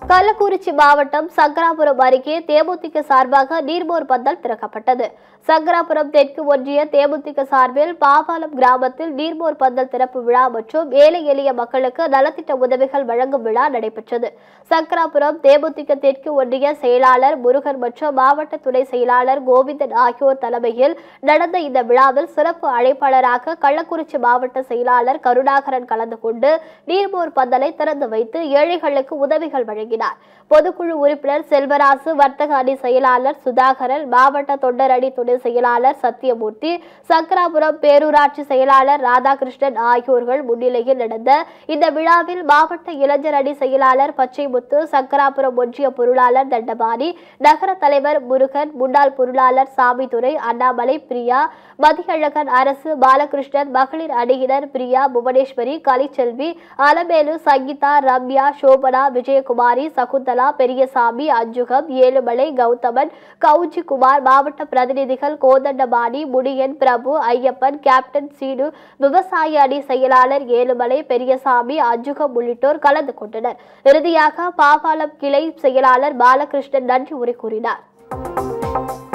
கள்ளக்குறிச்சி மாவட்டம் சங்கராபுரம் அருகே தேமுதிக சார்பாக நீர்மோர் பந்தல் திறக்கப்பட்டது சங்கராபுரம் தெற்கு ஒன்றிய தேமுதிக சார்பில் பாபாலம் கிராமத்தில் நீர்மோர் பந்தல் திறப்பு விழா மற்றும் ஏழை எளிய மக்களுக்கு நலத்திட்ட உதவிகள் வழங்கும் விழா நடைபெற்றது சங்கராபுரம் தேமுதிக தெற்கு ஒன்றிய செயலாளர் முருகன் மற்றும் மாவட்ட துணை செயலாளர் கோவிந்தன் ஆகியோர் தலைமையில் நடந்த இந்த விழாவில் சிறப்பு அழைப்பாளராக கள்ளக்குறிச்சி மாவட்ட செயலாளர் கருணாகரன் கலந்து கொண்டு நீர்மோர் பந்தலை திறந்து வைத்து ஏழைகளுக்கு உதவிகள் வழங்கினார் பொதுக்குழு உறுப்பினர் செல்வராசு வர்த்தக அணி செயலாளர் சுதாகரன் மாவட்ட தொண்டர் அணி துணை செயலாளர் சத்தியமூர்த்தி சங்கராபுரம் பேரூராட்சி செயலாளர் ராதாகிருஷ்ணன் ஆகியோர்கள் முன்னிலையில் நடந்த இந்த விழாவில் மாவட்ட இளைஞர் அணி செயலாளர் பச்சைமுத்து சங்கராபுரம் ஒன்றிய பொருளாளர் தண்டபாணி நகர தலைவர் முருகன் முன்னாள் பொருளாளர் சாமிதுரை அண்ணாமலை பிரியா மதியழகன் அரசு பாலகிருஷ்ணன் மகளிர் அணியினர் பிரியா புவனேஸ்வரி கலிச்செல்வி அலமேலு சங்கீதா ரம்யா சோபனா விஜயகுமாரி சகுந்தலா பெரியசாமி அஞ்சுகம் ஏழுமலை கௌதமன் கவுஜி குமார் மாவட்ட பிரதிநிதிகள் கோதண்டபாணி முனியன் பிரபு ஐயப்பன் கேப்டன் சீனு விவசாய அணி செயலாளர் ஏழுமலை பெரியசாமி அஞ்சுகம் உள்ளிட்டோர் கலந்து கொண்டனர் இறுதியாக பாபாலம் கிளை செயலாளர் பாலகிருஷ்ணன் நன்றி உரை கூறினார்